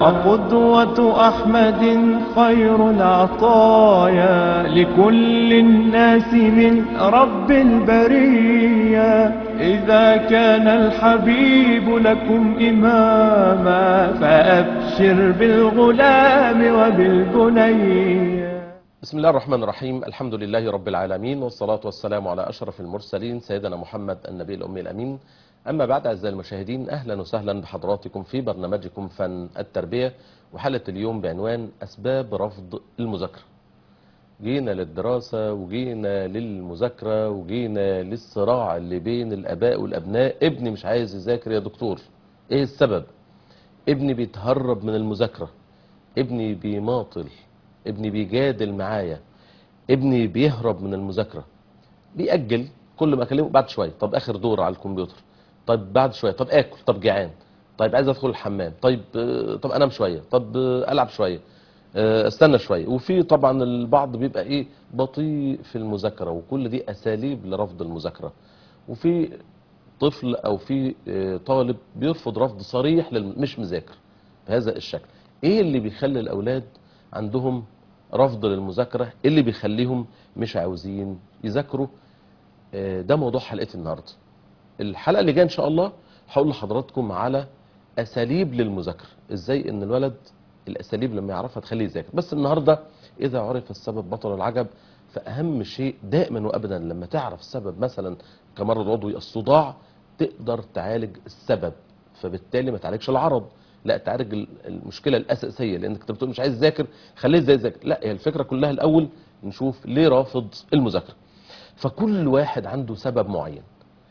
قدوة أحمد خير العطايا لكل الناس من رب البرية إذا كان الحبيب لكم إماما فأبشر بالغلام وبالبنية بسم الله الرحمن الرحيم الحمد لله رب العالمين والصلاة والسلام على أشرف المرسلين سيدنا محمد النبي الأمي الأمين أما بعد أعزائي المشاهدين أهلا وسهلا بحضراتكم في برنامجكم فن التربية وحلقة اليوم بعنوان أسباب رفض المذاكرة جينا للدراسة وجينا للمذاكرة وجينا للصراع اللي بين الآباء والأبناء ابني مش عايز يذاكر يا دكتور إيه السبب ابني بيتهرب من المذاكرة ابني بيماطل ابني بيجادل معايا ابني بيهرب من المذاكرة بيأجل كل ما اكلمه بعد شويه طب اخر دور على الكمبيوتر طب بعد شويه طب اكل طب جعان طيب عايز ادخل الحمام طيب آه، طب انام شويه طب آه، العب شويه آه، استنى شويه وفي طبعا البعض بيبقى ايه بطيء في المذاكره وكل دي اساليب لرفض المذاكره وفي طفل او في آه، طالب بيرفض رفض صريح للم... مش مذاكر بهذا الشكل ايه اللي بيخلي الاولاد عندهم رفض للمذاكره إيه اللي بيخليهم مش عاوزين يذاكروا آه، ده موضوع حلقتي النهارده الحلقه اللي جايه ان شاء الله هقول لحضراتكم على اساليب للمذاكره ازاي ان الولد الاساليب لما يعرفها تخليه يذاكر بس النهارده اذا عرف السبب بطل العجب فاهم شيء دائما وابدا لما تعرف السبب مثلا كمرض عضوي الصداع تقدر تعالج السبب فبالتالي ما تعالجش العرض لا تعالج ال- المشكله الاساسيه لانك انت بتقول مش عايز تذاكر خليه ازاي يذاكر لا هي الفكره كلها الاول نشوف ليه رافض المذاكره فكل واحد عنده سبب معين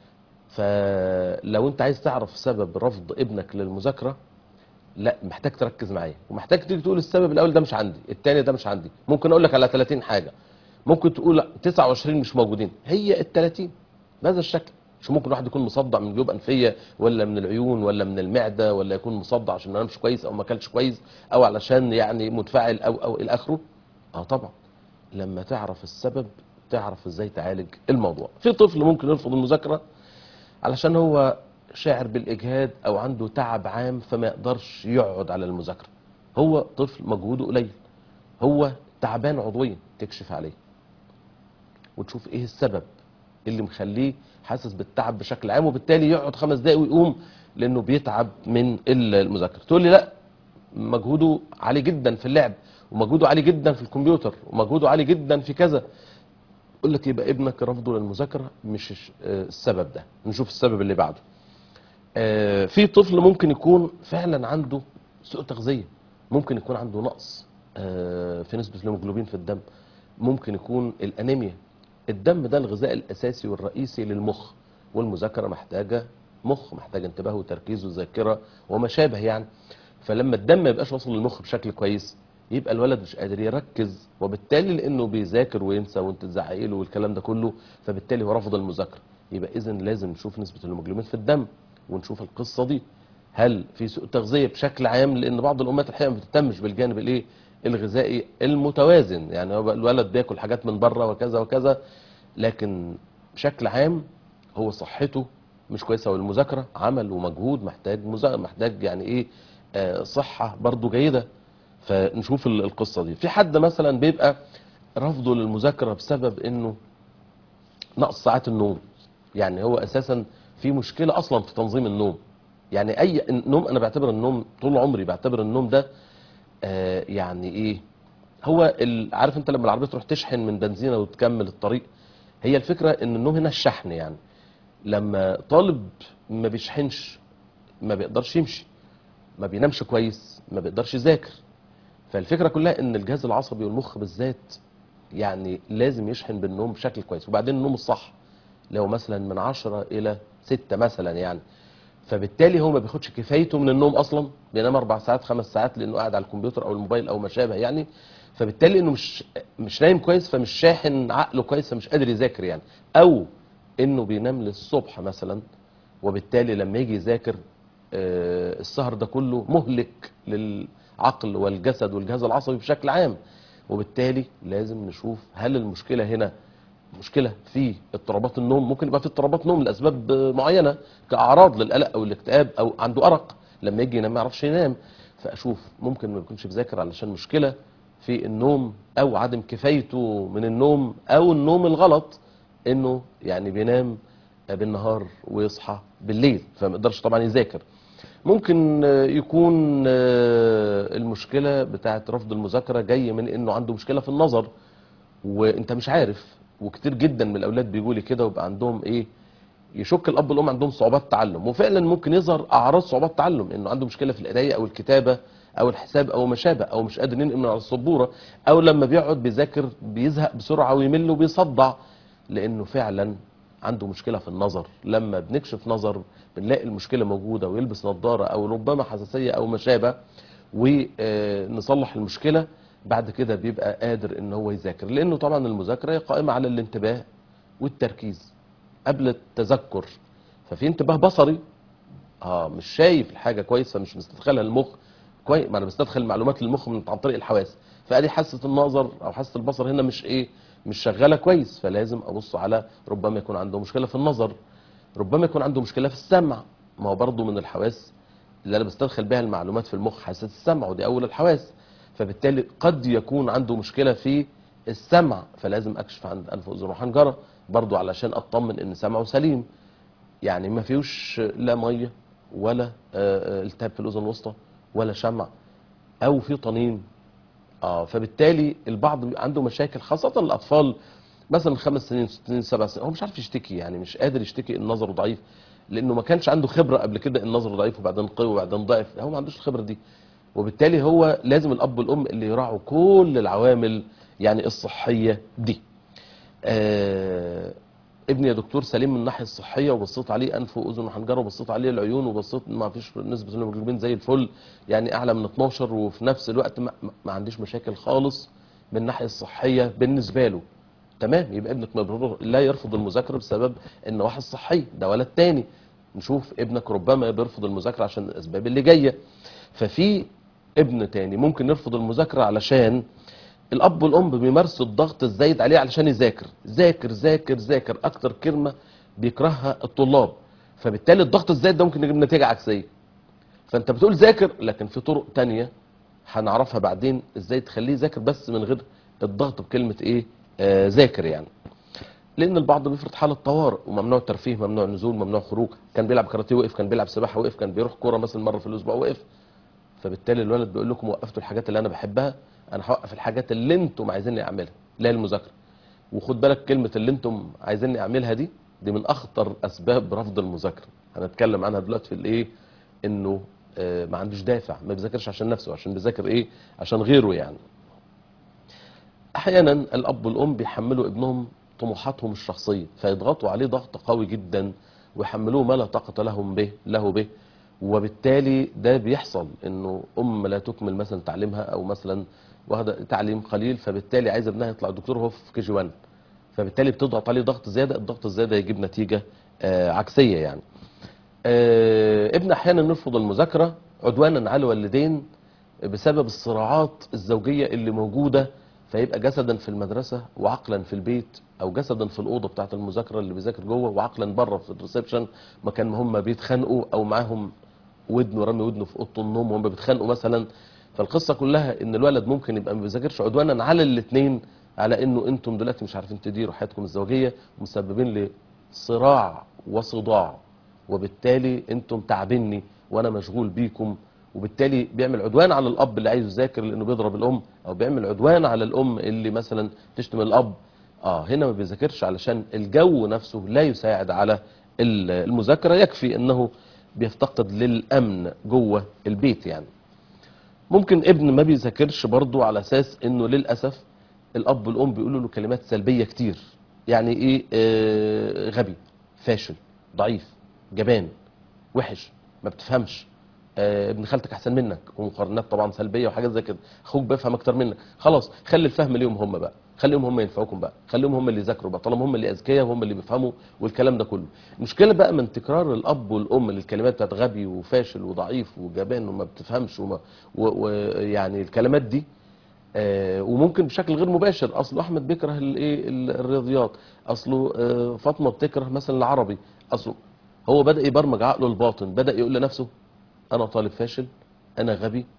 فلو انت عايز تعرف سبب رفض ابنك للمذاكره لا محتاج تركز معايا ومحتاج تيجي تقول السبب الاول ده مش عندي الثاني ده مش عندي ممكن اقول لك على 30 حاجه ممكن تقول 29 مش موجودين هي ال 30 بهذا الشكل مش ممكن واحد يكون مصدع من جيوب انفيه ولا من العيون ولا من المعده ولا يكون مصدع عشان ما نامش كويس او ما اكلش كويس او علشان يعني متفاعل او او الى اخره اه طبعا لما تعرف السبب تعرف ازاي تعالج الموضوع في طفل ممكن يرفض المذاكره علشان هو شاعر بالاجهاد او عنده تعب عام فما يقدرش يقعد على المذاكره هو طفل مجهوده قليل هو تعبان عضويا تكشف عليه وتشوف ايه السبب اللي مخليه حاسس بالتعب بشكل عام وبالتالي يقعد خمس دقايق ويقوم لانه بيتعب من المذاكره تقول لي لا مجهوده عالي جدا في اللعب ومجهوده عالي جدا في الكمبيوتر ومجهوده عالي جدا في كذا يقول لك يبقى ابنك رفضه للمذاكره مش الش- آه، السبب ده نشوف السبب اللي بعده آه، في طفل ممكن يكون فعلا عنده سوء تغذيه ممكن يكون عنده نقص آه، في نسبه الهيموجلوبين في الدم ممكن يكون الانيميا الدم ده الغذاء الاساسي والرئيسي للمخ والمذاكره محتاجه مخ محتاجه انتباه وتركيز وذاكره وما شابه يعني فلما الدم ما يبقاش واصل للمخ بشكل كويس يبقى الولد مش قادر يركز وبالتالي لانه بيذاكر وينسى وانت تزعقي له والكلام ده كله فبالتالي هو رافض المذاكره يبقى اذا لازم نشوف نسبه الهيموجلوبين في الدم ونشوف القصه دي هل في سوء تغذيه بشكل عام لان بعض الامهات الحقيقه ما بتهتمش بالجانب الايه الغذائي المتوازن يعني هو الولد بياكل حاجات من بره وكذا وكذا لكن بشكل عام هو صحته مش كويسه والمذاكره عمل ومجهود محتاج مذا... محتاج يعني ايه آه صحه برضو جيده فنشوف ال- القصه دي في حد مثلا بيبقى رفضه للمذاكره بسبب انه نقص ساعات النوم يعني هو اساسا في مشكله اصلا في تنظيم النوم يعني اي النوم انا بعتبر النوم طول عمري بعتبر النوم ده آه يعني ايه هو ال- عارف انت لما العربيه تروح تشحن من بنزينه وتكمل الطريق هي الفكره ان النوم هنا الشحن يعني لما طالب ما بيشحنش ما بيقدرش يمشي ما بينامش كويس ما بيقدرش يذاكر فالفكره كلها ان الجهاز العصبي والمخ بالذات يعني لازم يشحن بالنوم بشكل كويس وبعدين النوم الصح لو مثلا من 10 الى 6 مثلا يعني فبالتالي هو ما بياخدش كفايته من النوم اصلا بينام اربع ساعات خمس ساعات لانه قاعد على الكمبيوتر او الموبايل او ما شابه يعني فبالتالي انه مش مش نايم كويس فمش شاحن عقله كويس فمش قادر يذاكر يعني او انه بينام للصبح مثلا وبالتالي لما يجي يذاكر آه، السهر ده كله مهلك للعقل والجسد والجهاز العصبي بشكل عام وبالتالي لازم نشوف هل المشكله هنا مشكله في اضطرابات النوم ممكن يبقى في اضطرابات نوم لاسباب معينه كاعراض للقلق او الاكتئاب او عنده ارق لما يجي ينام ما يعرفش ينام فاشوف ممكن ما يكونش بيذاكر علشان مشكله في النوم او عدم كفايته من النوم او النوم الغلط انه يعني بينام بالنهار ويصحى بالليل فما يقدرش طبعا يذاكر ممكن آه، يكون آه، المشكله بتاعت رفض المذاكره جاي من انه عنده مشكله في النظر وانت مش عارف وكتير جدا من الاولاد بيجوا لي كده ويبقى عندهم ايه يشك الاب والام عندهم صعوبات تعلم وفعلا ممكن يظهر اعراض صعوبات تعلم انه عنده مشكله في القرايه او الكتابه او الحساب او ما شابه او مش قادر ينقل من على السبوره او لما بيقعد بيذاكر بيزهق بسرعه ويمل وبيصدع لانه فعلا عنده مشكله في النظر لما بنكشف نظر بنلاقي المشكله موجوده ويلبس نظاره او ربما حساسيه او ما شابه ونصلح المشكله بعد كده بيبقى قادر ان هو يذاكر لانه طبعا المذاكره هي قائمه على الانتباه والتركيز قبل التذكر ففي انتباه بصري اه مش شايف الحاجه كويس فمش مستدخلها المخ كويس ما انا بستدخل معلومات للمخ من عن طريق الحواس فادي حاسه النظر او حاسه البصر هنا مش ايه مش شغاله كويس فلازم ابص على ربما يكون عنده مشكله في النظر ربما يكون عنده مشكله في السمع ما هو برضه من الحواس اللي انا بستدخل بها المعلومات في المخ حاسه السمع ودي اول الحواس فبالتالي قد يكون عنده مشكله في السمع فلازم اكشف عن انف واذن وحنجره برضه علشان اطمن ان سمعه سليم يعني ما فيهوش لا ميه ولا آه، آه، التهاب في الاذن الوسطى ولا شمع او في طنين اه فبالتالي البعض بيبقى عنده مشاكل خاصه الاطفال مثلا خمس سنين ست سنين سبع سنين هو مش عارف يشتكي يعني مش قادر يشتكي النظر ضعيف لانه ما كانش عنده خبره قبل كده النظر ضعيف وبعدين قوي وبعدين ضعف هو ما عندوش الخبره دي وبالتالي هو لازم الاب والام اللي يراعوا كل العوامل يعني الصحيه دي آه ابني يا دكتور سليم من الناحيه الصحيه وبصيت عليه انف واذن وحنجره وبصيت عليه العيون وبصيت ما فيش نسبه الهيموجلوبين زي الفل يعني اعلى من 12 وفي نفس الوقت ما, ما عنديش مشاكل خالص من الناحيه الصحيه بالنسبه له تمام يبقى ابنك مبرور لا يرفض المذاكره بسبب ان واحد صحي ده ولد تاني نشوف ابنك ربما بيرفض المذاكره عشان الاسباب اللي جايه ففي ابن تاني ممكن يرفض المذاكره علشان الاب والام بيمارسوا الضغط الزايد عليه علشان يذاكر ذاكر ذاكر ذاكر اكتر كلمه بيكرهها الطلاب فبالتالي الضغط الزايد ده ممكن يجيب نتيجه عكسيه فانت بتقول ذاكر لكن في طرق تانية هنعرفها بعدين ازاي تخليه يذاكر بس من غير الضغط بكلمه ايه آه ذاكر يعني لان البعض بيفرض حاله طوارئ وممنوع الترفيه ممنوع النزول ممنوع خروج كان بيلعب كاراتيه وقف كان بيلعب سباحه وقف كان بيروح كوره مثلا مره في الاسبوع وقف فبالتالي الولد بيقول لكم وقفتوا الحاجات اللي انا بحبها انا هوقف الحاجات اللي انتم عايزيني اعملها لا هي المذاكره وخد بالك كلمه اللي انتم عايزيني اعملها دي دي من اخطر اسباب رفض المذاكره هنتكلم عنها دلوقتي في الايه انه آه، ما عندوش دافع ما بيذاكرش عشان نفسه عشان بيذاكر ايه عشان غيره يعني احيانا الاب والام بيحملوا ابنهم طموحاتهم الشخصيه فيضغطوا عليه ضغط قوي جدا ويحملوه ما لا طاقه لهم به له به وبالتالي ده بيحصل انه ام لا تكمل مثلا تعليمها او مثلا واخده تعليم قليل فبالتالي عايزه ابنها يطلع دكتور وهو في كي جي 1 فبالتالي بتضغط عليه ضغط زياده الضغط الزياده يجيب نتيجه آه عكسيه يعني آه ابن احيانا يرفض المذاكره عدوانا على الوالدين بسبب الصراعات الزوجيه اللي موجوده فيبقى جسدا في المدرسه وعقلا في البيت او جسدا في الاوضه بتاعه المذاكره اللي بيذاكر جوه وعقلا بره في الريسبشن مكان ما هم بيتخانقوا او معاهم ودنه رامي ودنه في اوضه النوم وهم بيتخانقوا مثلا فالقصه كلها ان الولد ممكن يبقى ما بيذاكرش عدوانا على الاثنين على انه انتم دلوقتي مش عارفين تديروا حياتكم الزوجيه مسببين لصراع وصداع وبالتالي انتم تعبني وانا مشغول بيكم وبالتالي بيعمل عدوان على الاب اللي عايز يذاكر لانه بيضرب الام او بيعمل عدوان على الام اللي مثلا تشتم الاب اه هنا ما بيذاكرش علشان الجو نفسه لا يساعد على ال- المذاكره يكفي انه بيفتقد للامن جوه البيت يعني ممكن ابن ما بيذاكرش برضه على اساس انه للاسف الاب والام بيقولوا له كلمات سلبيه كتير يعني ايه آه غبي فاشل ضعيف جبان وحش ما بتفهمش آه ابن خالتك احسن منك ومقارنات طبعا سلبيه وحاجات زي كده اخوك بيفهم اكتر منك خلاص خلي الفهم ليهم هم بقى خليهم هم ينفعوكم بقى خليهم هم اللي يذاكروا بقى طالما هم اللي اذكياء وهم اللي بيفهموا والكلام ده كله المشكله بقى من تكرار الاب والام للكلمات بتاعت غبي وفاشل وضعيف وجبان وما بتفهمش وما ويعني الكلمات دي آه، وممكن بشكل غير مباشر اصله احمد بيكره الايه ال- الرياضيات اصله آه، فاطمه بتكره مثلا العربي اصله هو بدا يبرمج عقله الباطن بدا يقول لنفسه انا طالب فاشل انا غبي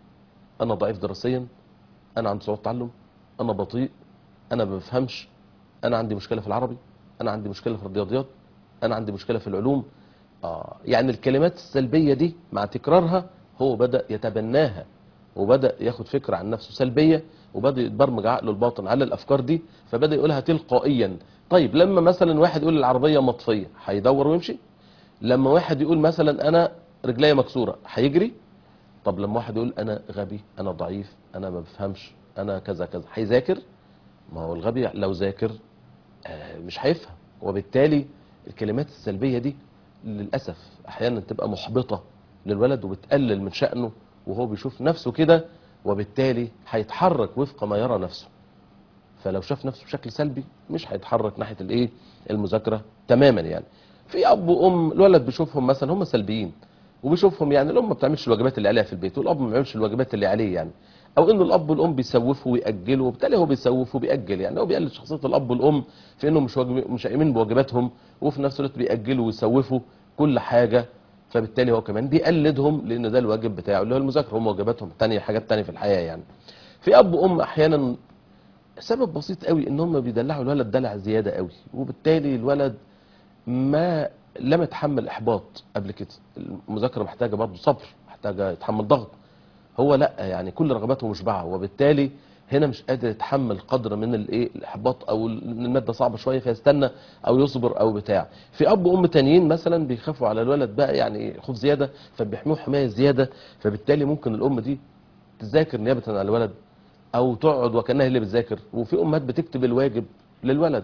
انا ضعيف دراسيا انا عندي صعوبه تعلم انا بطيء انا ما بفهمش انا عندي مشكله في العربي انا عندي مشكله في الرياضيات انا عندي مشكله في العلوم اه يعني الكلمات السلبيه دي مع تكرارها هو بدا يتبناها وبدا ياخد فكره عن نفسه سلبيه وبدا يتبرمج عقله الباطن على الافكار دي فبدا يقولها تلقائيا طيب لما مثلا واحد يقول العربيه مطفيه هيدور ويمشي لما واحد يقول مثلا انا رجليا مكسوره هيجري طب لما واحد يقول انا غبي انا ضعيف انا ما بفهمش انا كذا كذا هيذاكر ما هو الغبي لو ذاكر آه، مش هيفهم وبالتالي الكلمات السلبيه دي للاسف احيانا تبقى محبطه للولد وبتقلل من شانه وهو بيشوف نفسه كده وبالتالي هيتحرك وفق ما يرى نفسه فلو شاف نفسه بشكل سلبي مش هيتحرك ناحيه الايه المذاكره تماما يعني في اب وام الولد بيشوفهم مثلا هم سلبيين وبيشوفهم يعني الام ما بتعملش الواجبات اللي عليها في البيت والاب ما بيعملش الواجبات اللي عليه يعني او انه الاب والام بيسوفوا ويأجلوا وبالتالي هو بيسوف وبيأجل يعني هو بيقلد شخصيه الاب والام في انهم مش واجب مش قايمين بواجباتهم وفي نفس الوقت بيأجلوا ويسوفوا كل حاجه فبالتالي هو كمان بيقلدهم لان ده الواجب بتاعه اللي هو المذاكره هم واجباتهم الثانيه حاجات تانية في الحياه يعني في اب وام احيانا سبب بسيط قوي ان هم بيدلعوا الولد دلع زياده قوي وبالتالي الولد ما لم يتحمل احباط قبل كده المذاكره محتاجه برضه صبر محتاجه يتحمل ضغط هو لا يعني كل رغباته مشبعه وبالتالي هنا مش قادر يتحمل قدر من الايه الاحباط او ال- الماده صعبه شويه فيستنى او يصبر او بتاع في اب وام تانيين مثلا بيخافوا على الولد بقى يعني خوف زياده فبيحموه حمايه زياده فبالتالي ممكن الام دي تذاكر نيابه عن الولد او تقعد وكانها هي اللي بتذاكر وفي امهات بتكتب الواجب للولد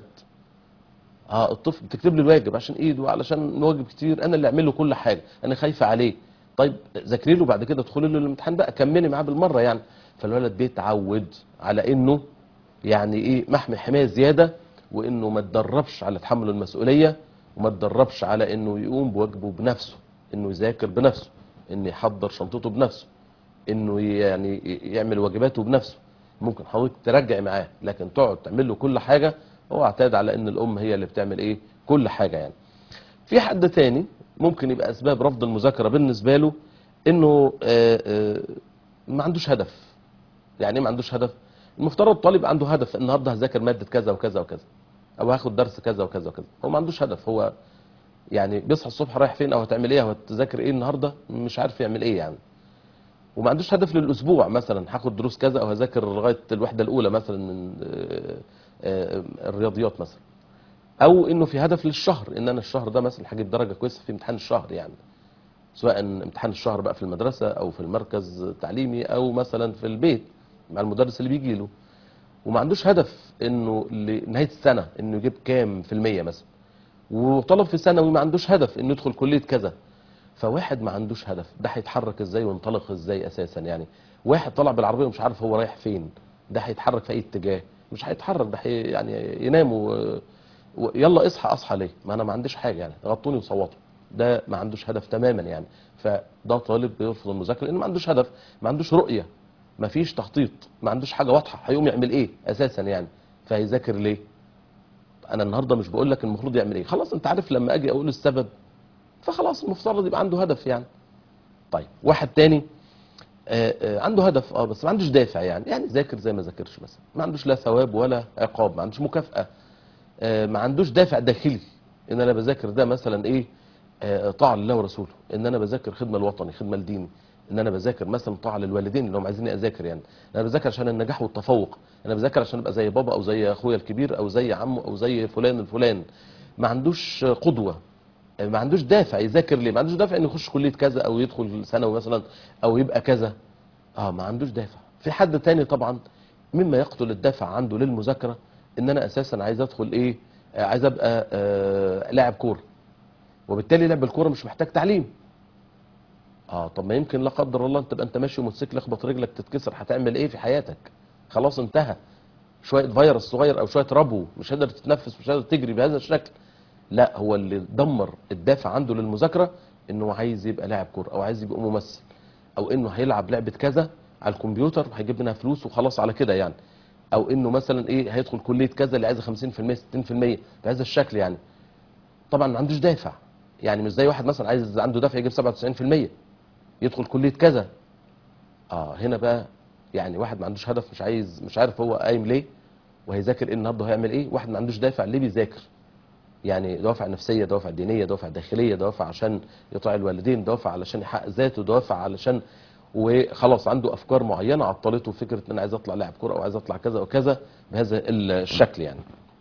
اه الطفل بتكتب لي الواجب عشان ايده وعلشان واجب كتير انا اللي اعمل له كل حاجه انا خايفه عليه طيب ذاكري له بعد كده ادخلي له الامتحان بقى كملي معاه بالمره يعني فالولد بيتعود على انه يعني ايه محمي حمايه زياده وانه ما اتدربش على تحمل المسؤوليه وما اتدربش على انه يقوم بواجبه بنفسه انه يذاكر بنفسه انه يحضر شنطته بنفسه انه يعني يعمل واجباته بنفسه ممكن حضرتك ترجعي معاه لكن تقعد تعمل له كل حاجه هو اعتاد على ان الام هي اللي بتعمل ايه كل حاجه يعني في حد تاني ممكن يبقى اسباب رفض المذاكره بالنسبه له انه آه، آه، ما عندوش هدف يعني ايه ما عندوش هدف المفترض الطالب عنده هدف النهارده هذاكر ماده كذا وكذا وكذا او هاخد درس كذا وكذا وكذا هو ما عندوش هدف هو يعني بيصحى الصبح رايح فين او هتعمل ايه او هتذاكر ايه النهارده مش عارف يعمل ايه يعني وما عندوش هدف للاسبوع مثلا هاخد دروس كذا او هذاكر لغايه الوحده الاولى مثلا من آه، آه، الرياضيات مثلا او انه في هدف للشهر ان انا الشهر ده مثلا هجيب درجه كويسه في امتحان الشهر يعني سواء امتحان الشهر بقى في المدرسه او في المركز التعليمي او مثلا في البيت مع المدرس اللي بيجي له وما عندوش هدف انه لنهايه السنه انه يجيب كام في الميه مثلا وطلب في ثانوي ما عندوش هدف انه يدخل كليه كذا فواحد ما عندوش هدف ده هيتحرك ازاي وينطلق ازاي اساسا يعني واحد طلع بالعربيه ومش عارف هو رايح فين ده هيتحرك في اي اتجاه مش هيتحرك ده هي يعني ينام و... و... يلا اصحى اصحى ليه ما انا ما عنديش حاجه يعني غطوني وصوتوا ده ما عندوش هدف تماما يعني فده طالب بيرفض المذاكره لانه ما عندوش هدف ما عندوش رؤيه ما فيش تخطيط ما عندوش حاجه واضحه هيقوم يعمل ايه اساسا يعني فهيذاكر ليه انا النهارده مش بقول لك المفروض يعمل ايه خلاص انت عارف لما اجي اقول السبب فخلاص المفترض يبقى عنده هدف يعني طيب واحد تاني آه، آه، عنده هدف اه بس ما عندوش دافع يعني يعني ذاكر زي ما ذاكرش مثلا ما عندوش لا ثواب ولا عقاب ما عندوش مكافأة آه، ما عندوش دافع داخلي ان انا بذاكر ده مثلا ايه آه، طاعة لله ورسوله ان انا بذاكر خدمة الوطني خدمة لديني ان انا بذاكر مثلا طاعة للوالدين اللي هم عايزيني اذاكر يعني انا بذاكر عشان النجاح والتفوق انا بذاكر عشان ابقى زي بابا او زي اخويا الكبير او زي عمه او زي فلان الفلان ما عندوش قدوة ما عندوش دافع يذاكر ليه ما عندوش دافع انه يخش كليه كذا او يدخل ثانوي مثلا او يبقى كذا اه ما عندوش دافع في حد تاني طبعا مما يقتل الدافع عنده للمذاكره ان انا اساسا عايز ادخل ايه آه عايز ابقى آه لاعب كوره وبالتالي لعب الكوره مش محتاج تعليم اه طب ما يمكن لا قدر الله انت تبقى انت ماشي وموتوسيكل اخبط رجلك تتكسر هتعمل ايه في حياتك خلاص انتهى شويه فيروس صغير او شويه ربو مش قادر تتنفس مش قادر تجري بهذا الشكل لا هو اللي دمر الدافع عنده للمذاكره انه عايز يبقى لاعب كوره او عايز يبقى ممثل او انه هيلعب لعبه كذا على الكمبيوتر وهيجيب منها فلوس وخلاص على كده يعني او انه مثلا ايه هيدخل كليه كذا اللي عايزه 50% 60% بهذا الشكل يعني طبعا ما عندوش دافع يعني مش زي واحد مثلا عايز عنده دافع يجيب 97% يدخل كليه كذا اه هنا بقى يعني واحد ما عندوش هدف مش عايز مش عارف هو قايم ليه وهيذاكر ايه النهارده وهيعمل ايه واحد ما عندوش دافع ليه بيذاكر يعني دوافع نفسيه دوافع دينيه دوافع داخليه دوافع عشان يطيع الوالدين دوافع علشان يحقق ذاته دوافع علشان وخلاص عنده افكار معينه عطلته فكره ان انا عايز اطلع لاعب كوره او عايز اطلع كذا وكذا بهذا الشكل يعني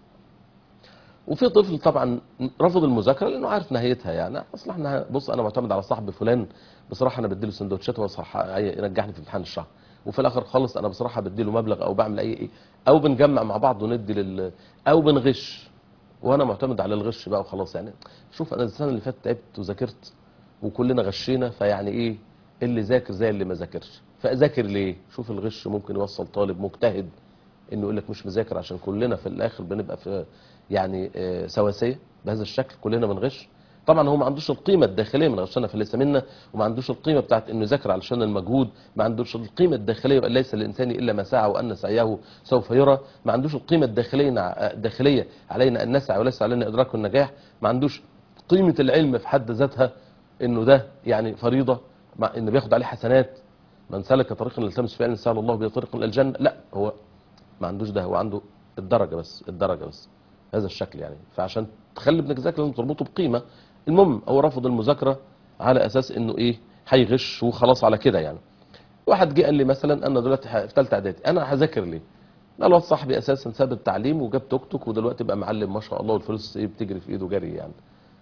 وفي طفل طبعا رفض المذاكره لانه عارف نهايتها يعني اصل احنا بص انا معتمد على صاحبي فلان بصراحه انا بديله سندوتشات وهو صراحه ينجحني في امتحان الشهر وفي الاخر خالص انا بصراحه بديله مبلغ او بعمل اي ايه او بنجمع مع بعض وندي لل او بنغش وانا معتمد على الغش بقى وخلاص يعني شوف انا السنه اللي فاتت تعبت وذاكرت وكلنا غشينا فيعني ايه اللي ذاكر زي اللي ما ذاكرش فاذاكر ليه شوف الغش ممكن يوصل طالب مجتهد انه يقول لك مش مذاكر عشان كلنا في الاخر بنبقى في يعني آه، سواسيه بهذا الشكل كلنا بنغش طبعا هو ما عندوش القيمه الداخليه من غشنا فليس منا وما عندوش القيمه بتاعت انه يذاكر علشان المجهود ما عندوش القيمه الداخليه وان ليس للانسان الا ما سعى وان سعيه سوف يرى ما عندوش القيمه الداخليه الداخليه علينا ان نسعى وليس علينا ادراك النجاح ما عندوش قيمه العلم في حد ذاتها انه ده يعني فريضه مع انه بياخد عليه حسنات من سلك طريقا يلتمس فيه علما سهل الله به طريقا الى الجنه لا هو ما عندوش ده هو عنده الدرجه بس الدرجه بس هذا الشكل يعني فعشان تخلي ابنك يذاكر لازم تربطه بقيمه المهم هو رفض المذاكره على اساس انه ايه هيغش وخلاص على كده يعني واحد جه قال لي مثلا انا دلوقتي ح- في ثالثه اعدادي انا هذاكر ليه قال واحد صاحبي اساسا ساب التعليم وجاب توك توك ودلوقتي بقى معلم ما شاء الله والفلوس ايه بتجري في ايده جري يعني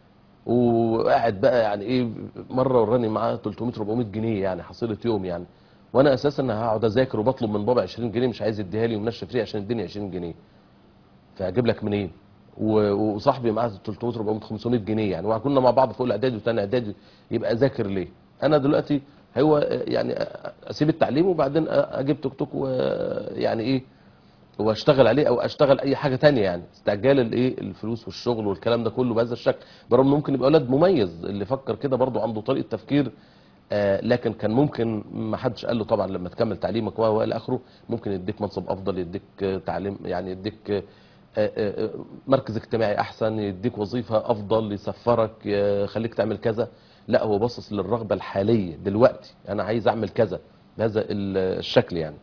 وقاعد بقى يعني ايه مره وراني معاه 300 400 جنيه يعني حصيله يوم يعني وانا اساسا هقعد اذاكر وبطلب من بابا 20 جنيه مش عايز يديها لي ومنشف لي عشان يديني 20 جنيه فاجيب لك منين و- وصاحبي معاه 300 400 500 جنيه يعني وكنا مع بعض في اولى اعدادي وثاني اعدادي يبقى اذاكر ليه انا دلوقتي هو يعني اسيب التعليم وبعدين اجيب توك توك ويعني ايه واشتغل عليه او اشتغل اي حاجه تانية يعني استعجال الايه الفلوس والشغل والكلام ده كله بهذا الشكل برغم إنه ممكن يبقى ولد مميز اللي فكر كده برضه عنده طريقه تفكير آه لكن كان ممكن ما حدش قال له طبعا لما تكمل تعليمك و الى اخره ممكن يديك منصب افضل يديك آه، تعليم يعني يديك آه، آه، آه، مركز اجتماعي احسن يديك وظيفه افضل يسفرك يخليك تعمل كذا لا هو باصص للرغبه الحاليه دلوقتي انا عايز اعمل كذا بهذا ال- الشكل يعني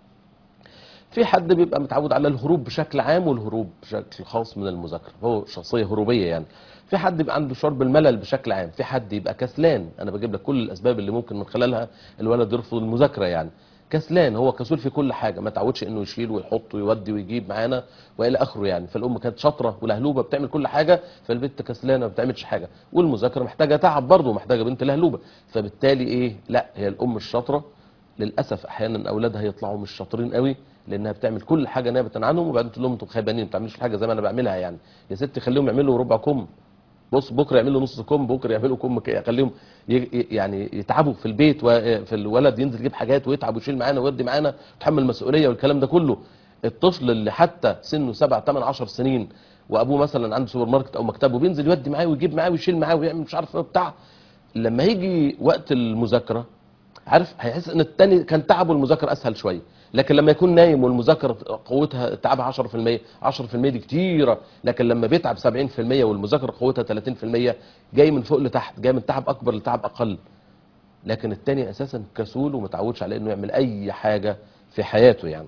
في حد بيبقى متعود على الهروب بشكل عام والهروب بشكل خاص من المذاكره هو شخصيه هروبيه يعني في حد يبقى عنده شعور بالملل بشكل عام في حد يبقى كسلان انا بجيب لك كل الاسباب اللي ممكن من خلالها الولد يرفض المذاكره يعني كسلان هو كسول في كل حاجه ما تعودش انه يشيل ويحط ويودي ويجيب معانا والى اخره يعني فالام كانت شاطره ولهلوبه بتعمل كل حاجه فالبنت كسلانه ما بتعملش حاجه والمذاكره محتاجه تعب برضه محتاجه بنت لهلوبه فبالتالي ايه لا هي الام الشاطره للاسف احيانا اولادها يطلعوا مش شاطرين قوي لانها بتعمل كل حاجه نيابه عنهم وبعدين تقول لهم انتوا خيبانين ما بتعملوش حاجه زي ما انا بعملها يعني يا ستي خليهم يعملوا ربع كم بص بكره يعملوا نص كم بكره يعملوا كم ك- خليهم ي- ي- يعني يتعبوا في البيت وفي الولد ينزل يجيب حاجات ويتعب ويشيل معانا ويودي معانا ويتحمل مسؤوليه والكلام ده كله الطفل اللي حتى سنه 7 8 10 سنين وابوه مثلا عنده سوبر ماركت او مكتبه بينزل يودي معاه ويجيب معاه ويشيل معاه ويعمل مش عارف ايه بتاع لما يجي وقت المذاكره عارف هيحس ان التاني كان تعبه المذاكره اسهل شويه لكن لما يكون نايم والمذاكره قوتها تعبها 10% 10% دي كتيره لكن لما بيتعب 70% والمذاكره قوتها 30% جاي من فوق لتحت جاي من تعب اكبر لتعب اقل لكن التاني اساسا كسول ومتعودش على انه يعمل اي حاجه في حياته يعني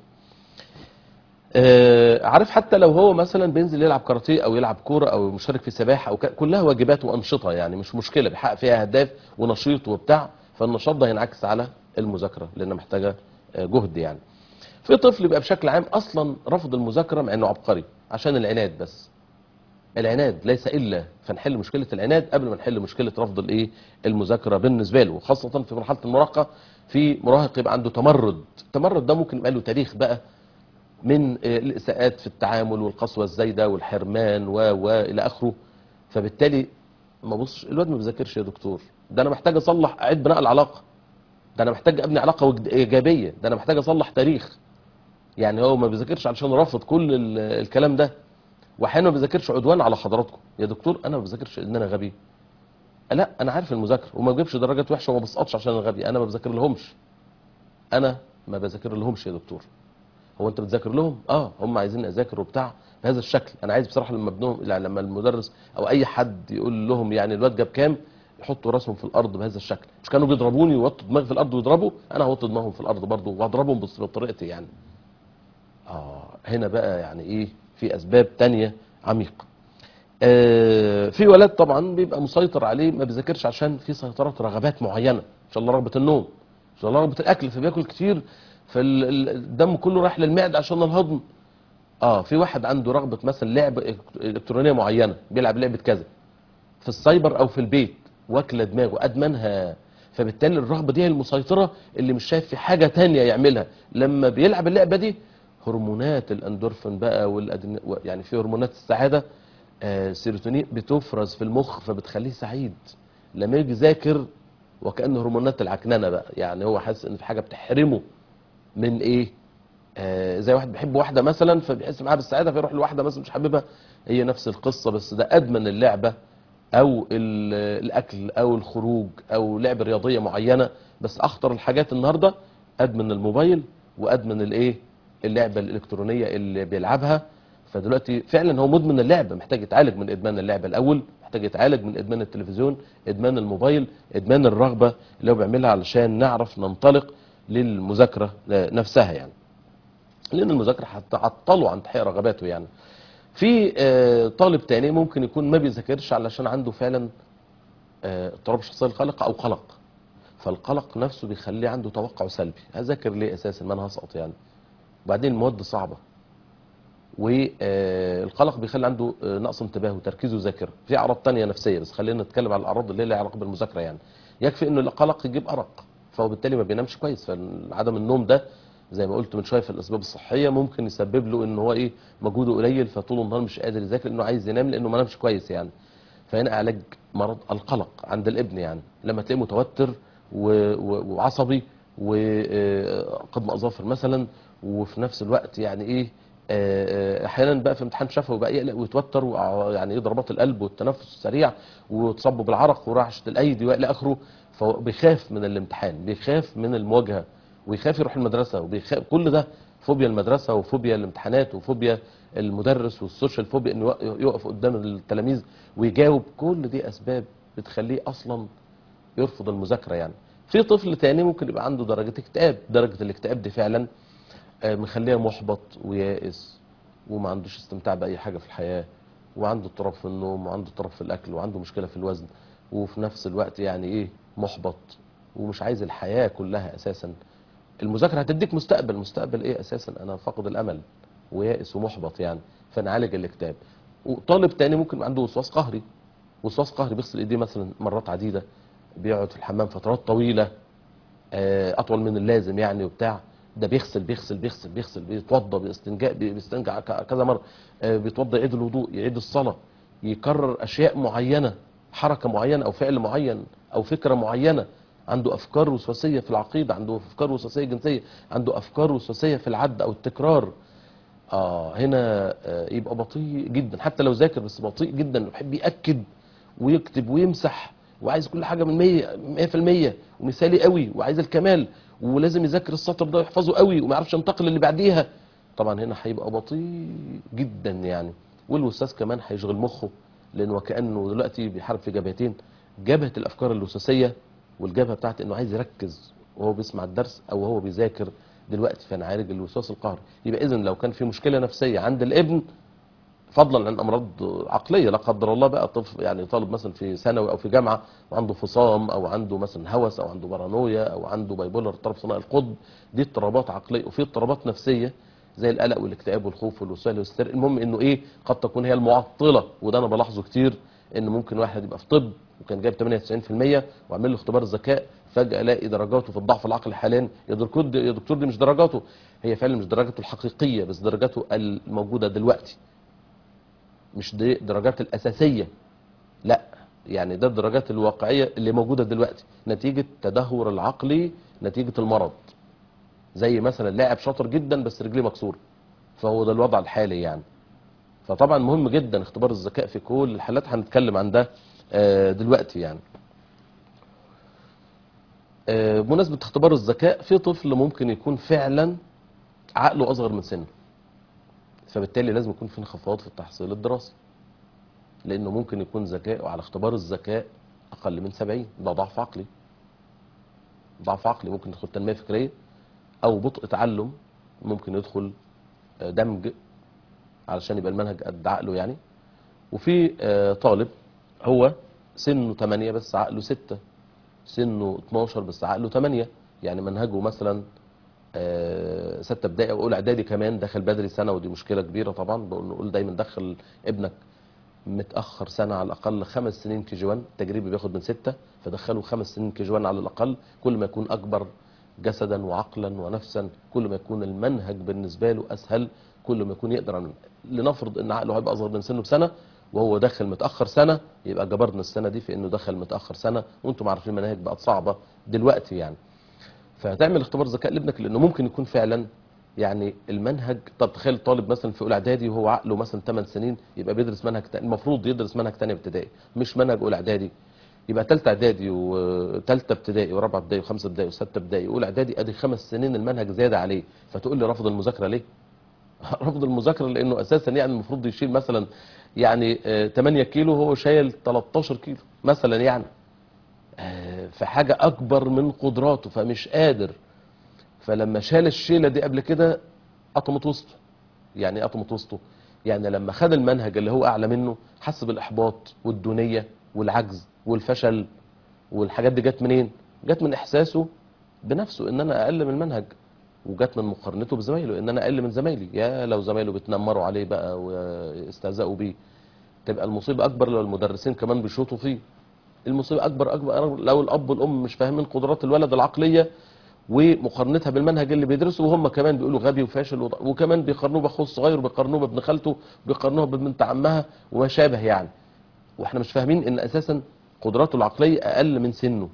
آه، عارف حتى لو هو مثلا بينزل يلعب كاراتيه او يلعب كوره او مشارك في سباحه او ك- كلها واجبات وانشطه يعني مش مشكله بيحقق فيها اهداف ونشيط وبتاع فالنشاط ده هينعكس على المذاكره لانها محتاجه آه، جهد يعني في طفل يبقى بشكل عام اصلا رفض المذاكره مع انه عبقري عشان العناد بس العناد ليس الا فنحل مشكله العناد قبل ما نحل مشكله رفض الايه المذاكره بالنسبه له خاصه في مرحله المراهقه في مراهق يبقى عنده تمرد التمرد ده ممكن يبقى له تاريخ بقى من آه، الاساءات في التعامل والقسوه الزايده والحرمان و و الى اخره فبالتالي ما بصش الواد ما بيذاكرش يا دكتور ده انا محتاج اصلح اعيد بناء العلاقه ده انا محتاج ابني علاقه وجد- ايجابيه ده انا محتاج اصلح تاريخ يعني هو ما بيذاكرش علشان رافض كل ال- الكلام ده واحيانا ما بيذاكرش عدوان على حضراتكم يا دكتور انا ما بذاكرش ان انا غبي لا انا عارف المذاكره وما بجيبش درجات وحشه وما بسقطش عشان انا غبي انا ما بذاكر لهمش انا ما بذاكر لهمش يا دكتور هو انت بتذاكر لهم اه هم عايزين اذاكر وبتاع بهذا الشكل انا عايز بصراحه لما ابنهم يعني لما المدرس او اي حد يقول لهم يعني الواد جاب كام يحطوا راسهم في الارض بهذا الشكل مش كانوا بيضربوني ويوطوا دماغي في الارض ويضربوا انا هوطي دماغهم في الارض برضه واضربهم بس بطريقتي يعني اه هنا بقى يعني ايه في اسباب تانية عميقه آه في ولاد طبعا بيبقى مسيطر عليه ما بيذاكرش عشان في سيطره رغبات معينه ان شاء الله رغبه النوم ان شاء الله رغبه الاكل فبياكل كتير فالدم كله رايح للمعده عشان الهضم اه في واحد عنده رغبه مثلا لعب الكترونيه معينه بيلعب لعبه كذا في السايبر او في البيت واكله دماغه ادمنها فبالتالي الرغبه دي هي المسيطره اللي مش شايف في حاجه تانية يعملها لما بيلعب اللعبه دي هرمونات الاندورفين بقى والأدن... يعني في هرمونات السعاده آه سيروتونين بتفرز في المخ فبتخليه سعيد لما يجي يذاكر وكأن هرمونات العكننه بقى يعني هو حاسس ان في حاجه بتحرمه من ايه آه زي واحد بيحب واحده مثلا فبيحس معاها بالسعاده فيروح لواحده مثلا مش حاببها هي نفس القصه بس ده ادمن اللعبه او ال- الاكل او الخروج او لعبه رياضيه معينه بس اخطر الحاجات النهارده ادمن الموبايل وادمن الايه اللعبه الالكترونيه اللي بيلعبها فدلوقتي فعلا هو مدمن اللعبه محتاج يتعالج من ادمان اللعبه الاول محتاج يتعالج من ادمان التلفزيون ادمان الموبايل ادمان الرغبه اللي هو بيعملها علشان نعرف ننطلق للمذاكره نفسها يعني لان المذاكره هتعطله عن تحقيق رغباته يعني في آه، طالب تاني ممكن يكون ما بيذاكرش علشان عنده فعلا آه، اضطراب الشخصيه القلق او قلق فالقلق نفسه بيخليه عنده توقع سلبي هذاكر ليه اساسا ما انا هسقط يعني وبعدين المواد صعبه والقلق بيخلي عنده آه، نقص انتباه وتركيز وذاكره في اعراض تانية نفسيه بس خلينا نتكلم على الاعراض اللي لها علاقه بالمذاكره يعني يكفي انه القلق يجيب ارق فهو بالتالي ما بينامش كويس فعدم النوم ده زي ما قلت من شويه في الاسباب الصحيه ممكن يسبب له ان هو ايه مجهوده قليل فطول النهار مش قادر يذاكر لانه عايز ينام لانه ما نامش كويس يعني فهنا علاج مرض القلق عند الابن يعني لما تلاقيه متوتر و- و- وعصبي وقدم اظافر مثلا وفي نفس الوقت يعني ايه آه، آه، احيانا بقى في امتحان شفوي بقى يقلق ويتوتر وع- يعني ايه ضربات القلب والتنفس السريع وتصبه بالعرق ورعشه الايدي والى اخره فهو بيخاف من الامتحان بيخاف من المواجهه ويخاف يروح المدرسه وبيخاف كل ده فوبيا المدرسه وفوبيا الامتحانات وفوبيا المدرس والسوشيال فوبيا انه يق- يقف قدام التلاميذ ويجاوب كل دي اسباب بتخليه اصلا يرفض المذاكره يعني في طفل تاني ممكن يبقى عنده درجه اكتئاب درجه الاكتئاب دي فعلا آه، مخليه محبط ويائس وما عندوش استمتاع باي حاجه في الحياه وعنده اضطراب في النوم وعنده اضطراب في الاكل وعنده مشكله في الوزن وفي نفس الوقت يعني ايه محبط ومش عايز الحياه كلها اساسا المذاكره هتديك مستقبل مستقبل ايه اساسا انا فاقد الامل ويائس ومحبط يعني فنعالج الاكتئاب وطالب تاني ممكن يبقى عنده وسواس قهري وسواس قهري بيغسل ايديه مثلا مرات عديده بيقعد في الحمام فترات طويله آه، اطول من اللازم يعني وبتاع ده بيغسل بيغسل بيغسل بيغسل بيتوضى باستنجاء بيستنجع ك- كذا مره آه، بيتوضى يعيد الوضوء يعيد الصلاه يكرر اشياء معينه حركه معينه او فعل معين او فكره معينه عنده افكار وسواسيه في العقيده عنده افكار وسواسيه جنسيه عنده افكار وسواسيه في العد او التكرار اه هنا آه يبقى بطيء جدا حتى لو ذاكر بس بطيء جدا ويحب ياكد ويكتب ويمسح وعايز كل حاجه من 100 100% ومثالي قوي وعايز الكمال ولازم يذاكر السطر ده ويحفظه قوي وما يعرفش ينتقل اللي بعديها طبعا هنا هيبقى بطيء جدا يعني والوسواس كمان هيشغل مخه لان وكانه دلوقتي بيحارب في جبهتين جبهه الافكار الوسواسيه والجبهه بتاعت انه عايز يركز وهو بيسمع الدرس او وهو بيذاكر دلوقتي فنعالج الوسواس القهري يبقى اذا لو كان في مشكله نفسيه عند الابن فضلا عن امراض عقليه لا قدر الله بقى طفل يعني طالب مثلا في ثانوي او في جامعه وعنده فصام او عنده مثلا هوس او عنده بارانويا او عنده بايبولر اضطراب ثنائي القطب دي اضطرابات عقليه وفي اضطرابات نفسيه زي القلق والاكتئاب والخوف والوسواس والهستيريا المهم انه ايه قد تكون هي المعطله وده انا بلاحظه كتير ان ممكن واحد يبقى في طب وكان جايب 98% وعمل له اختبار الذكاء فجاه الاقي درجاته في الضعف العقلي حاليا يا دكتور يا دكتور دي مش درجاته هي فعلا مش درجاته الحقيقيه بس درجاته الموجوده دلوقتي مش دي درجات الأساسية لا يعني ده الدرجات الواقعية اللي موجودة دلوقتي نتيجة تدهور العقلي نتيجة المرض زي مثلا لاعب شاطر جدا بس رجليه مكسورة فهو ده الوضع الحالي يعني فطبعا مهم جدا اختبار الذكاء في كل الحالات هنتكلم عن ده آه، دلوقتي يعني آه، بمناسبة اختبار الذكاء في طفل ممكن يكون فعلا عقله أصغر من سنه فبالتالي لازم يكون في انخفاض في التحصيل الدراسي لانه ممكن يكون ذكائه على اختبار الذكاء اقل من 70 ده ضعف عقلي ضعف عقلي ممكن يدخل تنميه فكريه او بطء تعلم ممكن يدخل آه، دمج علشان يبقى المنهج قد عقله يعني وفي آه، طالب هو سنه 8 بس عقله 6 سنه 12 بس عقله 8 يعني منهجه مثلا آه، ستة ابتدائي او اولى اعدادي كمان دخل بدري سنه ودي مشكله كبيره طبعا بقول نقول دايما دخل ابنك متاخر سنه على الاقل خمس سنين كي جي 1 التجريبي بياخد من سته فدخله خمس سنين كي جي 1 على الاقل كل ما يكون اكبر جسدا وعقلا ونفسا كل ما يكون المنهج بالنسبه له اسهل كل ما يكون يقدر عن لنفرض ان عقله هيبقى اصغر من سنه بسنه وهو داخل متاخر سنه يبقى جبرنا السنه دي في انه دخل متاخر سنه وانتم عارفين المناهج بقت صعبه دلوقتي يعني فهتعمل اختبار ذكاء لابنك لانه ممكن يكون فعلا يعني المنهج طب تخيل طالب مثلا في اولى اعدادي وهو عقله مثلا 8 سنين يبقى بيدرس منهج تاني المفروض يدرس منهج تاني ابتدائي مش منهج اولى اعدادي يبقى ثالثه اعدادي وثالثه ابتدائي ورابعه ابتدائي وخمسه ابتدائي وسته ابتدائي واولى اعدادي ادي خمس سنين المنهج زياده عليه فتقول لي رفض المذاكره ليه؟ رفض المذاكره لانه اساسا يعني المفروض يشيل مثلا يعني آه، 8 كيلو هو شايل 13 كيلو مثلا يعني آه، في حاجه اكبر من قدراته فمش قادر فلما شال الشيله دي قبل كده قطمت وسطه يعني ايه قطمت وسطه يعني لما خد المنهج اللي هو اعلى منه حس بالاحباط والدونيه والعجز والفشل والحاجات دي جت منين جت من احساسه بنفسه ان انا اقل من المنهج وجت من مقارنته بزمايله ان انا اقل من زمايلي يا لو زمايله بيتنمروا عليه بقى ويستهزئوا بيه تبقى المصيبه اكبر لو المدرسين كمان بيشوطوا فيه المصيبه اكبر اكبر لو الاب والام مش فاهمين قدرات الولد العقليه ومقارنتها بالمنهج اللي بيدرسه وهم كمان بيقولوا غبي وفاشل وض- وكمان بيقارنوه باخوه الصغير وبيقارنوه بابن خالته وبيقارنوه ببنت عمها وما شابه يعني واحنا مش فاهمين ان اساسا قدراته العقليه اقل من سنه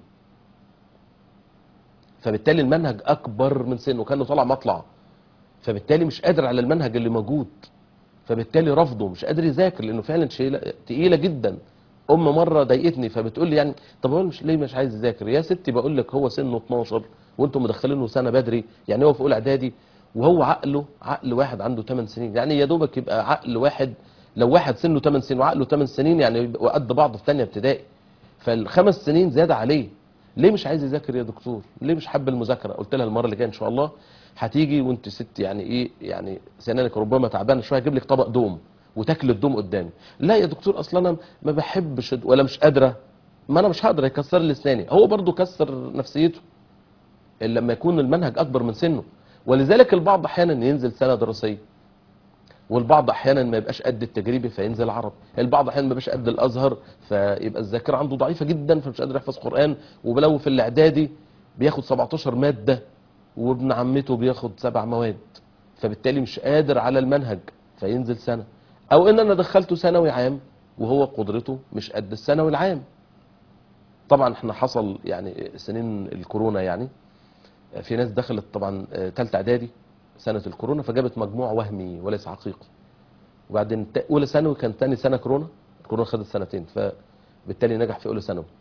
فبالتالي المنهج اكبر من سنه كانه طالع مطلع فبالتالي مش قادر على المنهج اللي موجود فبالتالي رفضه مش قادر يذاكر لانه فعلا شيله تقيله جدا ام مره ضايقتني فبتقول لي يعني طب هو مش ليه مش عايز يذاكر يا ستي بقول لك هو سنه 12 وانتم مدخلينه سنه بدري يعني هو في اولى اعدادي وهو عقله عقل واحد عنده 8 سنين يعني يا دوبك يبقى عقل واحد لو واحد سنه 8 سنين وعقله 8 سنين يعني يبقوا قد بعض في ثانيه ابتدائي فالخمس سنين زاد عليه ليه مش عايز يذاكر يا دكتور ليه مش حابب المذاكره قلت لها المره اللي جايه ان شاء الله هتيجي وانت ست يعني ايه يعني سنانك ربما تعبانه شويه هجيب لك طبق دوم وتاكل الدوم قدامي لا يا دكتور اصلا انا ما بحبش الد- ولا مش قادره ما انا مش هقدر يكسر لي اسناني هو برضو كسر نفسيته لما يكون المنهج اكبر من سنه ولذلك البعض احيانا ينزل سنه دراسيه والبعض احيانا ما يبقاش قد التجريبي فينزل عربي البعض احيانا ما يبقاش قد الازهر فيبقى الذاكره عنده ضعيفه جدا فمش قادر يحفظ قران وبلو في الاعدادي بياخد 17 ماده وابن عمته بياخد سبع مواد فبالتالي مش قادر على المنهج فينزل سنه او ان انا دخلته ثانوي عام وهو قدرته مش قد الثانوي العام طبعا احنا حصل يعني سنين الكورونا يعني في ناس دخلت طبعا ثالثه اعدادي سنه الكورونا فجابت مجموع وهمي وليس حقيقي وبعدين تا- اولى ثانوي كان ثاني سنه كورونا الكورونا خدت سنتين فبالتالي نجح في اولى ثانوي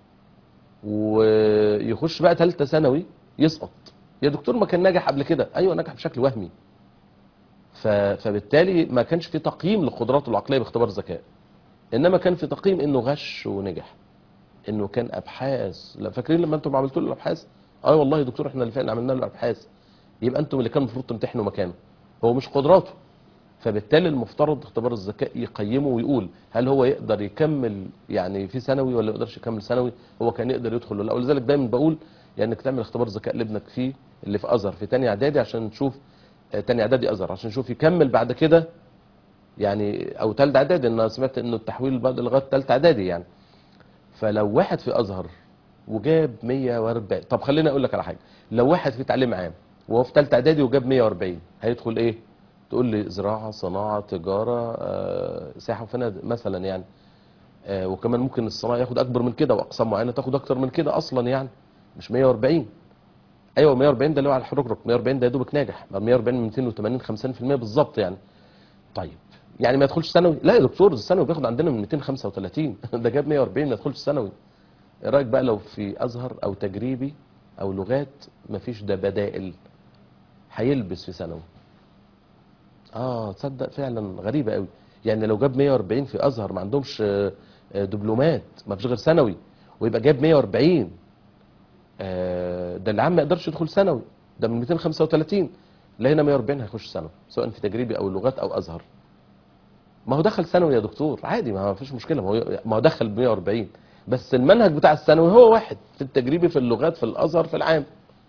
ويخش بقى ثالثه ثانوي يسقط يا دكتور ما كان ناجح قبل كده ايوه نجح بشكل وهمي ف... فبالتالي ما كانش في تقييم لقدراته العقليه باختبار ذكاء انما كان في تقييم انه غش ونجح انه كان ابحاث لا فاكرين لما انتم عملتوا له الابحاث اه والله يا دكتور احنا اللي فعلا عملنا له ابحاث يبقى انتم اللي كان المفروض تمتحنوا مكانه هو مش قدراته فبالتالي المفترض اختبار الذكاء يقيمه ويقول هل هو يقدر يكمل يعني في ثانوي ولا ما يقدرش يكمل ثانوي هو كان يقدر يدخل ولا لا ولذلك دايما بقول يعني انك تعمل اختبار ذكاء لابنك فيه اللي في ازهر في تاني اعدادي عشان تشوف آه، تاني اعدادي ازهر عشان نشوف يكمل بعد كده يعني او تالت اعدادي انا سمعت انه التحويل بعد لغايه تالت اعدادي يعني فلو واحد في ازهر وجاب 140 طب خليني اقول لك على حاجه لو واحد في تعليم عام وهو في ثالثه اعدادي وجاب 140 هيدخل ايه تقول لي زراعه صناعه تجاره آه، سياحه وفنادق مثلا يعني آه، وكمان ممكن الصناعه ياخد اكبر من كده واقسام معينه تاخد اكتر من كده اصلا يعني مش 140 ايوه 140 ده اللي هو على الحركرك 140 ده يا دوبك ناجح 140 من 280 50% بالظبط يعني طيب يعني ما يدخلش ثانوي لا يا دكتور الثانوي بياخد عندنا من 235 ده جاب 140 ما يدخلش ثانوي ايه رايك بقى لو في ازهر او تجريبي او لغات مفيش ده بدائل هيلبس في ثانوي اه تصدق فعلا غريبه قوي يعني لو جاب 140 في ازهر ما عندهمش آه، آه، دبلومات ما فيش غير ثانوي ويبقى جايب 140 آه، ده اللي عم ما يقدرش يدخل ثانوي ده من 235 لا هنا 140 هيخش ثانوي سواء في تجريبي او لغات او ازهر ما هو دخل ثانوي يا دكتور عادي ما فيش مشكله ما هو ما هو دخل ب 140 بس المنهج بتاع الثانوي هو واحد في التجريبي في اللغات في الازهر في العام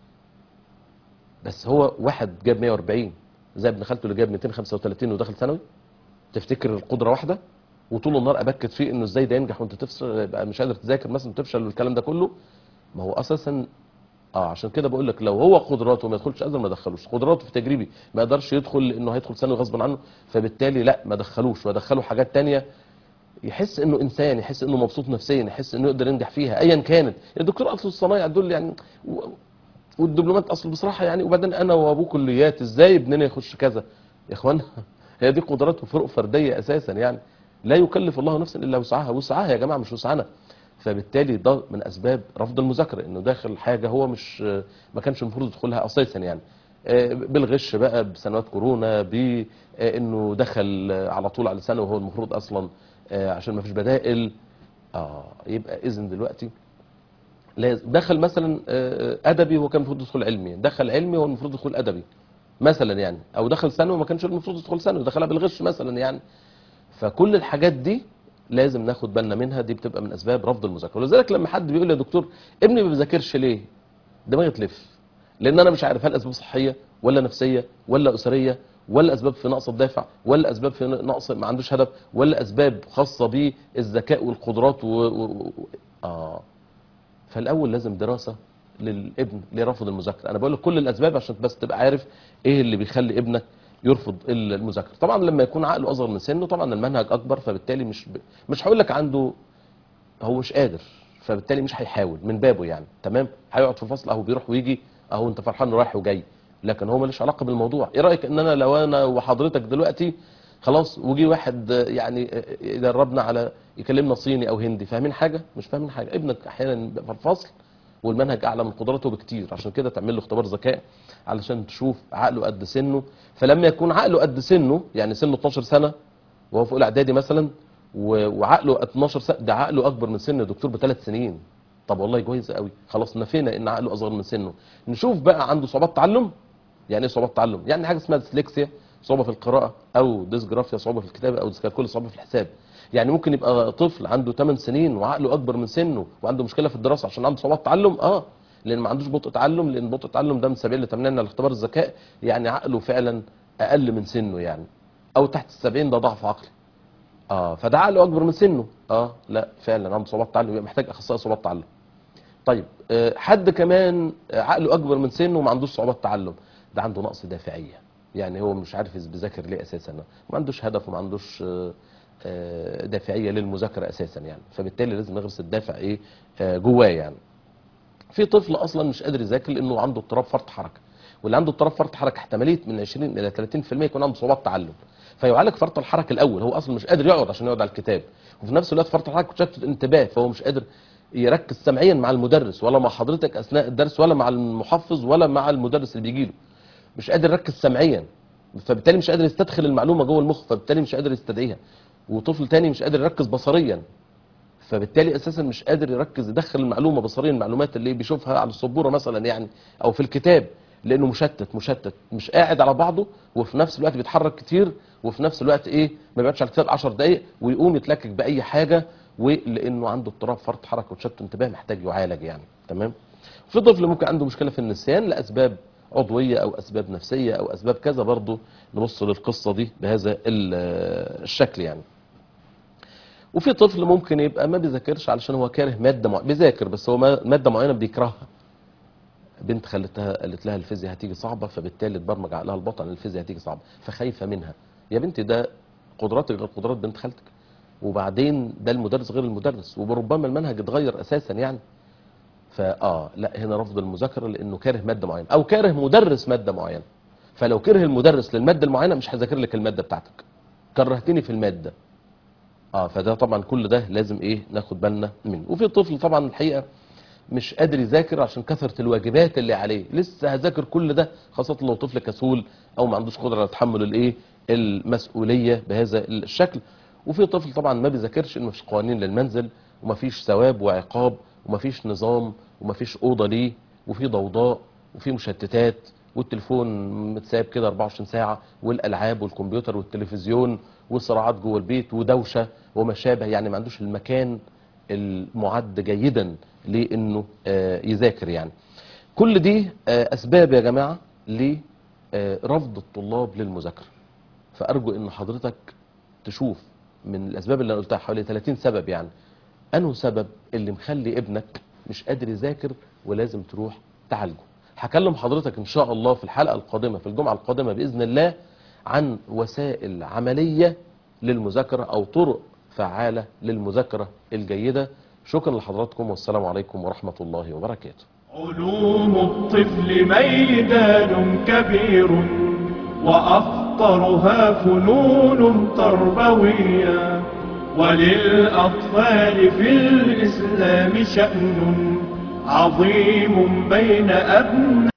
بس هو واحد جاب 140 زي ابن خالته اللي جاب 235 ودخل ثانوي تفتكر القدره واحده وطول النهار ابكت فيه انه ازاي ده ينجح وانت تفشل يبقى مش قادر تذاكر مثلا تفشل والكلام ده كله ما هو اساسا اه عشان كده بقول لك لو هو قدراته ما يدخلش ازهر ما دخلوش قدراته في تجريبي ما يقدرش يدخل لانه هيدخل ثانوي غصبا عنه فبالتالي لا ما دخلوش ودخلوا حاجات تانية يحس انه انسان يحس انه مبسوط نفسيا يحس انه يقدر ينجح فيها ايا كانت الدكتور اصل الصنايع دول يعني و- والدبلومات اصل بصراحه يعني وبعدين انا وابوه كليات ازاي ابننا يخش كذا يا اخوانا هي دي قدرات وفروق فرديه اساسا يعني لا يكلف الله نفسا الا وسعها وسعها يا جماعه مش وسعنا فبالتالي ده من اسباب رفض المذاكره انه داخل حاجه هو مش ما كانش المفروض يدخلها اساسا يعني آه، بالغش بقى بسنوات كورونا بانه دخل آه، على طول على سنه وهو المفروض اصلا آه، عشان ما فيش بدائل اه يبقى اذن دلوقتي لازم دخل مثلا آه، ادبي هو كان المفروض يدخل علمي دخل علمي هو المفروض يدخل ادبي مثلا يعني او دخل ثانوي ما كانش المفروض يدخل ثانوي دخلها بالغش مثلا يعني فكل الحاجات دي لازم ناخد بالنا منها دي بتبقى من اسباب رفض المذاكره ولذلك لما حد بيقول لي يا دكتور ابني ما بيذاكرش ليه دماغي تلف لان انا مش عارف هل اسباب صحيه ولا نفسيه ولا اسريه ولا اسباب في نقص الدافع ولا اسباب في نقص ما عندوش هدف ولا اسباب خاصه بالذكاء والقدرات و... و... و... اه فالاول لازم دراسه للابن لرفض المذاكره انا بقول لك كل الاسباب عشان بس تبقى عارف ايه اللي بيخلي ابنك يرفض المذاكره طبعا لما يكون عقله اصغر من سنه طبعا المنهج اكبر فبالتالي مش ب... مش هقول لك عنده هو مش قادر فبالتالي مش هيحاول من بابه يعني تمام هيقعد في الفصل اهو بيروح ويجي اهو انت فرحان انه رايح وجاي لكن هو ملوش علاقه بالموضوع ايه رايك ان انا لو انا وحضرتك دلوقتي خلاص وجي واحد آه، يعني آه، يدربنا على يكلمنا صيني او هندي فاهمين حاجه مش فاهمين حاجه ابنك احيانا يبقى في الفصل والمنهج اعلى من قدراته بكتير عشان كده تعمل له اختبار ذكاء علشان تشوف عقله قد سنه فلما يكون عقله قد سنه يعني سنه 12 سنه وهو في اولى اعدادي مثلا و- وعقله 12 سنه ده عقله اكبر من سن الدكتور بثلاث سنين طب والله كويس قوي خلاص نفينا ان عقله اصغر من سنه نشوف بقى عنده صعوبات تعلم يعني ايه صعوبات تعلم يعني حاجه اسمها ديسلكسيا صعوبه في القراءه او ديسجرافيا صعوبه في الكتابه او ديسكالكوليا صعوبه في الحساب يعني ممكن يبقى طفل عنده 8 سنين وعقله اكبر من سنه وعنده مشكله في الدراسه عشان عنده صعوبات تعلم اه لان ما عندوش بطء تعلم لان بطء التعلم ده من السبيل اللي تمنعنا على اختبار الذكاء يعني عقله فعلا اقل من سنه يعني او تحت السبعين ده ضعف عقلي اه فده عقله اكبر من سنه اه لا فعلا عنده صعوبات تعلم يبقى محتاج اخصائي صعوبات تعلم طيب آه، حد كمان آه، عقله اكبر من سنه وما عندوش صعوبات تعلم ده عنده نقص دافعيه يعني هو مش عارف بيذاكر ليه اساسا ما عندوش هدف وما عندوش آه، آه، دافعيه للمذاكره اساسا يعني فبالتالي لازم نغرس الدافع ايه آه، جواه يعني في طفل اصلا مش قادر يذاكر لانه عنده اضطراب فرط حركه واللي عنده اضطراب فرط حركه احتماليه من 20 الى 30% يكون عنده صعوبات تعلم فيعالج فرط الحركه الاول هو اصلا مش قادر يقعد عشان يقعد على الكتاب وفي نفس الوقت فرط الحركه تشتت انتباه فهو مش قادر يركز سمعيا مع المدرس ولا مع حضرتك اثناء الدرس ولا مع المحفظ ولا مع المدرس اللي بيجي له مش قادر يركز سمعيا فبالتالي مش قادر يستدخل المعلومه جوه المخ فبالتالي مش قادر يستدعيها وطفل تاني مش قادر يركز بصريا فبالتالي اساسا مش قادر يركز يدخل المعلومه بصريا المعلومات اللي بيشوفها على السبوره مثلا يعني او في الكتاب لانه مشتت مشتت مش قاعد على بعضه وفي نفس الوقت بيتحرك كتير وفي نفس الوقت ايه ما بيقعدش على الكتاب 10 دقائق ويقوم يتلكك باي حاجه ولانه عنده اضطراب فرط حركه وتشتت انتباه محتاج يعالج يعني تمام في طفل ممكن عنده مشكله في النسيان لاسباب عضويه او اسباب نفسيه او اسباب كذا برضه نبص للقصه دي بهذا ال- الشكل يعني وفي طفل ممكن يبقى ما بيذاكرش علشان هو كاره ماده معينه بيذاكر بس هو ما- ماده معينه بيكرهها بنت خلتها قالت لها الفيزياء هتيجي صعبه فبالتالي اتبرمج عقلها البطن ان الفيزياء هتيجي صعبه فخايفه منها يا بنتي ده قدراتك غير قدرات بنت خالتك وبعدين ده المدرس غير المدرس وربما المنهج اتغير اساسا يعني فاه لا هنا رفض المذاكره لانه كاره ماده معينه او كاره مدرس ماده معينه فلو كره المدرس للماده المعينه مش هذاكر لك الماده بتاعتك كرهتني في الماده اه فده طبعا كل ده لازم ايه ناخد بالنا منه وفي طفل طبعا الحقيقه مش قادر يذاكر عشان كثره الواجبات اللي عليه لسه هذاكر كل ده خاصه لو طفل كسول او ما عندوش قدره على تحمل الايه المسؤوليه بهذا الشكل وفي طفل طبعا ما بيذاكرش انه مفيش قوانين للمنزل ومفيش ثواب وعقاب ومفيش نظام ومفيش اوضه ليه وفي ضوضاء وفي مشتتات والتليفون متساب كده 24 ساعه والالعاب والكمبيوتر والتلفزيون والصراعات جوه البيت ودوشه وما شابه يعني ما عندوش المكان المعد جيدا لانه آه، يذاكر يعني كل دي آه، اسباب يا جماعه لرفض الطلاب للمذاكره فارجو ان حضرتك تشوف من الاسباب اللي انا قلتها حوالي 30 سبب يعني انه سبب اللي مخلي ابنك مش قادر يذاكر ولازم تروح تعالجه هكلم حضرتك ان شاء الله في الحلقه القادمه في الجمعه القادمه باذن الله عن وسائل عمليه للمذاكره او طرق فعاله للمذاكره الجيده شكرا لحضراتكم والسلام عليكم ورحمه الله وبركاته علوم الطفل ميدان كبير وأخطرها فنون تربوية وللأطفال في الإسلام شأن عظيم بين أبناء